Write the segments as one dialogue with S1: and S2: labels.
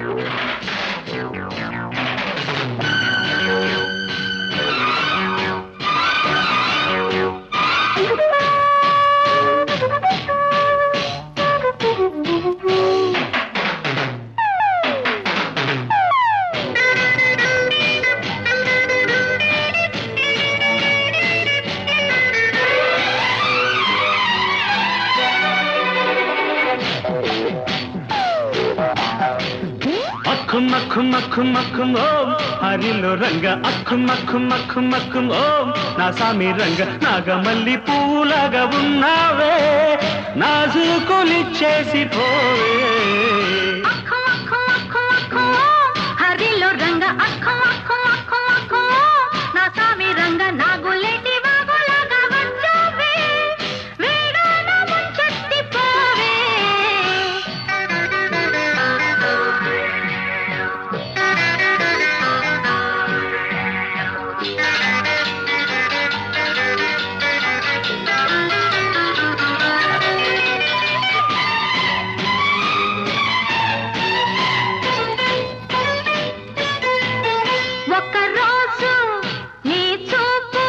S1: అక్కు మక్కు మక్కు మక్కు ఓం హరిలో రంగ అక్కు మక్కు మక్కు మక్కు ఓం నా సామి రంగ నాగమల్లి పూలాగా ఉన్నావే నాజుకులిచ్చేసి పోవే
S2: అక్కో అక్కో అక్కో అక్కో హరిలో రంగ అక్కో అక్కో అక్కో అక్కో నా సామి రంగ నాగులేటి వాగులాగా వచ్చావే వేగాన ముంచెత్తి పోవే ఒక్క రోజు నీ చూపు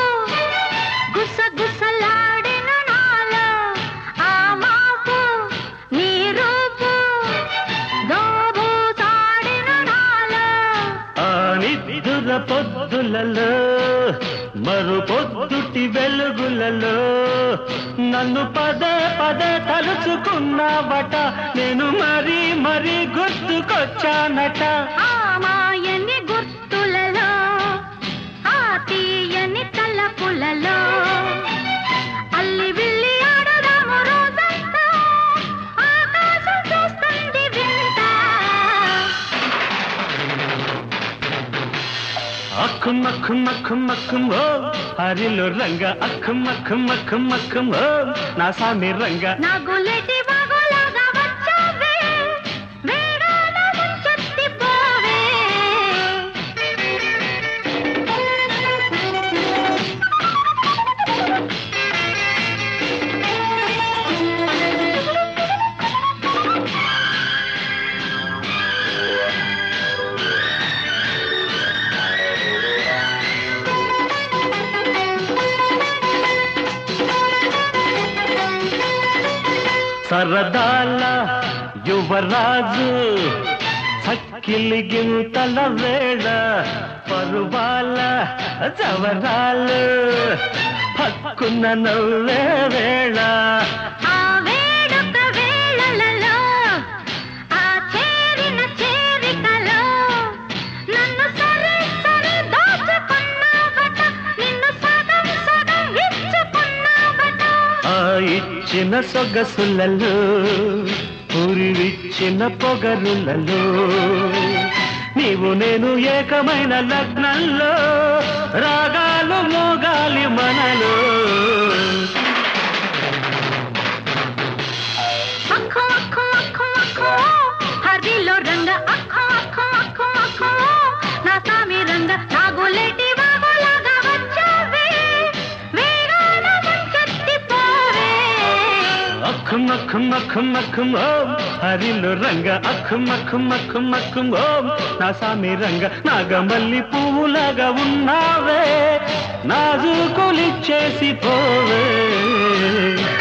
S2: గుసగుసలాడిన నాలో ఆ మాపు నీ రూపు దోబూసాడిన నాలో
S1: ఆ నిద్దుర పొద్దులలో మరు పొద్దుటి వెలుగులలో నన్ను పదే పదే తలుచుకున్నావట నేను మరీ మరీ గుర్తుకొచ్చానట
S2: ఆ మాయని గుర్తులలో ఆ తీయని తలపులలో అల్లి విల్లి ఆడదాము రోజంతా ఆకాశం చూస్తుంది వింత
S1: అక్కు మక్కు మక్కు మక్కు ఓ హరిలో రంగ అక్కు మక్కు మక్కు మక్కు ఓ నా సామి రంగ
S2: నా గులేటి బాగులాగా వచ్చావే వేగాన ముంచెత్తి పోవే
S1: సరదాల యువరాజు చక్కిలి గింతల వేళ పరువాల జవరాలు పక్కున్న నవ్వే వేళ
S2: ఆ వేడుక వేళలలో ఆ చేరిన చేరికలో నన్ను సరే సరే దాచుకున్నావట నిన్ను సగం సగం ఇచ్చుకున్నావట
S1: ఆ ఇచ్చిన సొగసులలో పురివిచ్చిన పొగరులలో నీవు నేను ఏకమైన లగ్నంలో రాగాలు మోగాలి మనలో
S2: అక్కో అక్కో అక్కో అక్కో హరిలో రంగ అక్కో అక్కో అక్కో అక్కో నా సామి రంగ నాగులేటి వాగులాగా వచ్చావే వేగాన ముంచెత్తి పోవే
S1: అక్కు మక్కు మక్కు మక్కు ఓం హరిలో రంగ అక్కు మక్కు మక్కు మక్కు ఓం నా సామి రంగ నాగమల్లి పువ్వులాగా ఉన్నావే నాజుకులిచ్చేసి పోవే